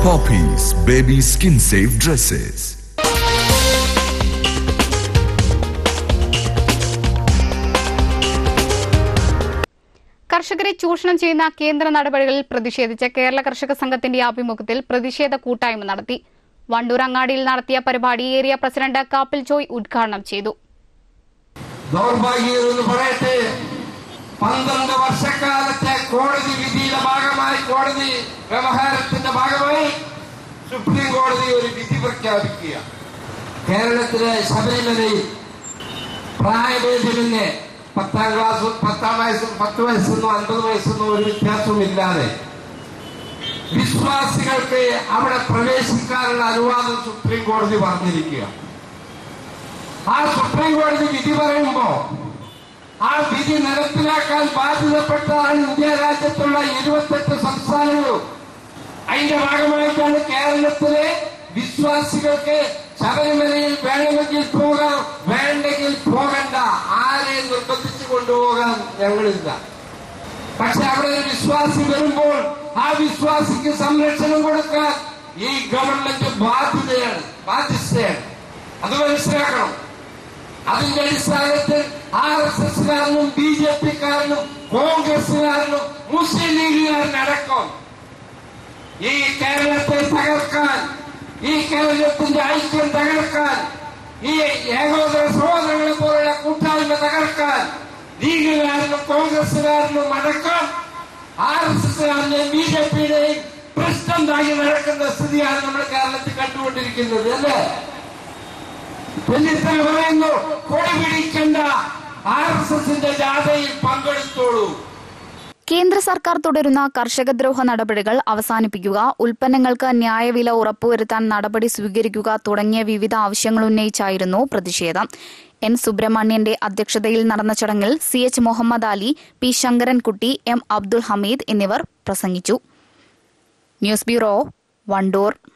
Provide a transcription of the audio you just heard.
Poppy's baby skin safe dresses. കർഷകരെ ചൂഷണം ചെയ്യുന്ന കേന്ദ്ര നടപടികളിൽ പ്രതിഷേധിച്ച് കേരള കർഷക സംഘത്തിന്റെ ആഭിമുഖ്യത്തിൽ പ്രതിഷേധ കൂട്ടായ്മ നടത്തി വണ്ടൂർ അങ്ങാടിയിൽ നടത്തിയ പരിപാടി ഏരിയ പ്രസിഡന്റ് കാപ്പിൽ ജോയ് ഉദ്ഘാടനം ചെയ്തു ദൗർഭാഗ്യം എന്ന് പറയട്ടെ പന്ത്രണ്ട് വർഷക്കാലത്തെ കോടതി വിധിയുടെ ഭാഗമായി കോടതി വ്യവഹാരത്തിന്റെ ഭാഗമായി സുപ്രീം കോടതി ഒരു വിധി പ്രഖ്യാപിക്കുക കേരളത്തിലെ ശബരിമലയിൽ പ്രായഭേദമന്യേ പത്താം ക്ലാസ് പത്താം വയസ്സ് പത്ത് വയസ്സെന്നോ അൻപത് വയസ്സെന്നോ ഒരു വ്യത്യാസമില്ലാതെ വിശ്വാസികൾക്ക് അവിടെ പ്രവേശിക്കാനുള്ള അനുവാദം സുപ്രീം കോടതി പറഞ്ഞിരിക്കുക ആ സുപ്രീം കോടതി വിധി പറയുമ്പോ ആ വിധി നടപ്പിലാക്കാൻ ബാധ്യതപ്പെട്ടതാണ് ഇന്ത്യ രാജ്യത്തുള്ള ഇരുപത്തെട്ട് സംസ്ഥാനങ്ങളും അതിന്റെ ഭാഗമായിട്ടാണ് കേരളത്തിലെ വിശ്വാസികൾക്ക് ശബരിമലയിൽ വേണമെങ്കിൽ പോകാം വേണ്ടെങ്കിൽ പോകണ്ട ആരെയും നിർബന്ധിച്ചു കൊണ്ടുപോകാൻ ഞങ്ങളില്ല പക്ഷെ അവിടെ ഒരു വിശ്വാസി വരുമ്പോൾ ആ വിശ്വാസിക്ക് സംരക്ഷണം കൊടുക്കാൻ ഈ ഗവൺമെന്റ് ബാധ്യതയാണ് ബാധ്യസ്ഥയാണ് അത് മനസ്സിലാക്കണം അതിന്റെ അടിസ്ഥാനത്തിൽ ആർ എസ് എസ്കാരനും ബി ജെ പിക്കാരനും കോൺഗ്രസുകാരനും മുസ്ലിം ലീഗുകാരനടക്കം ഈ കേരളത്തെ തകർക്കാൻ ഈ കേരളത്തിന്റെ ഐക്യം തകർക്കാൻ ഈ ഏകോദര സഹോദരങ്ങളെ പോലുള്ള കൂട്ടായ്മ തകർക്കാൻ ലീഗുകാരനും കോൺഗ്രസുകാരനും അടക്കം ആർ എസ് എസ്കാരനെയും ബി ജെ പിയുടെയും പ്രശ്നം താങ്ങി നടക്കുന്ന സ്ഥിതിയാണ് നമ്മൾ കേരളത്തിൽ കണ്ടുകൊണ്ടിരിക്കുന്നത് അല്ലേ ചെന്നിത്തല പറയുന്നു കൊടി പിടിക്കേണ്ട ആർ എസ് എസിന്റെ ജാഥയിൽ പങ്കെടുത്തോളൂ കേന്ദ്ര സർക്കാർ തുടരുന്ന കർഷകദ്രോഹ നടപടികൾ അവസാനിപ്പിക്കുക ഉൽപ്പന്നങ്ങൾക്ക് ന്യായവില ഉറപ്പുവരുത്താൻ നടപടി സ്വീകരിക്കുക തുടങ്ങിയ വിവിധ ആവശ്യങ്ങൾ ഉന്നയിച്ചായിരുന്നു പ്രതിഷേധം എൻ സുബ്രഹ്മണ്യന്റെ അധ്യക്ഷതയിൽ നടന്ന ചടങ്ങിൽ C H Muhammad Ali P Sankarankutty M Abdul Hameed എന്നിവർ പ്രസംഗിച്ചു ന്യൂസ് ബ്യൂറോ വണ്ടൂർ